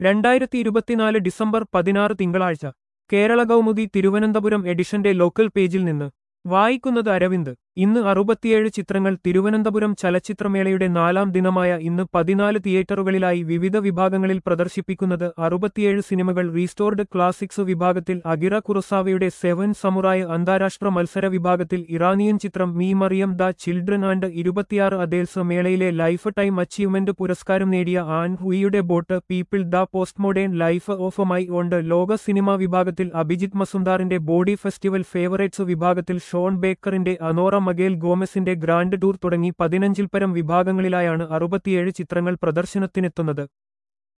രണ്ടായിരത്തി ഇരുപത്തിനാല് ഡിസംബർ പതിനാറ് തിങ്കളാഴ്ച കേരള കൗമുദി തിരുവനന്തപുരം എഡിഷന്റെ ലോക്കൽ പേജിൽ നിന്ന് വായിക്കുന്നത് അരവിന്ദ് ഇന്ന് അറുപത്തിയേഴ് ചിത്രങ്ങൾ തിരുവനന്തപുരം ചലച്ചിത്രമേളയുടെ നാലാം ദിനമായ ഇന്ന് പതിനാല് തിയേറ്ററുകളിലായി വിവിധ വിഭാഗങ്ങളിൽ പ്രദർശിപ്പിക്കുന്നത് അറുപത്തിയേഴ് സിനിമകൾ റീസ്റ്റോർഡ് ക്ലാസിക്സ് വിഭാഗത്തിൽ അഗിറ കുറുസാവയുടെ സെവൻ സമുറായ് അന്താരാഷ്ട്ര മത്സര വിഭാഗത്തിൽ ഇറാനിയൻ ചിത്രം me Maryam the children and ഇരുപത്തിയാറ് അദേൽസ് മേളയിലെ ലൈഫ് ടൈം അച്ചീവ്മെന്റ് പുരസ്കാരം നേടിയ ആൻ ഹുയിയുടെ boat people the post modern life of my aunt ലോക സിനിമാ വിഭാഗത്തിൽ അഭിജിത് മസുന്ദാറിന്റെ ബോഡി ഫെസ്റ്റിവൽ ഫേവറേറ്റ്സ് വിഭാഗത്തിൽ ഷോൺ ബേക്കറിന്റെ അനോറ മഗേൽ ഗോമസിന്റെ ഗ്രാൻഡ് ടൂർ തുടങ്ങി പതിനഞ്ചിൽ പരം വിഭാഗങ്ങളിലായാണ് അറുപത്തിയേഴ് ചിത്രങ്ങൾ പ്രദർശനത്തിനെത്തുന്നത്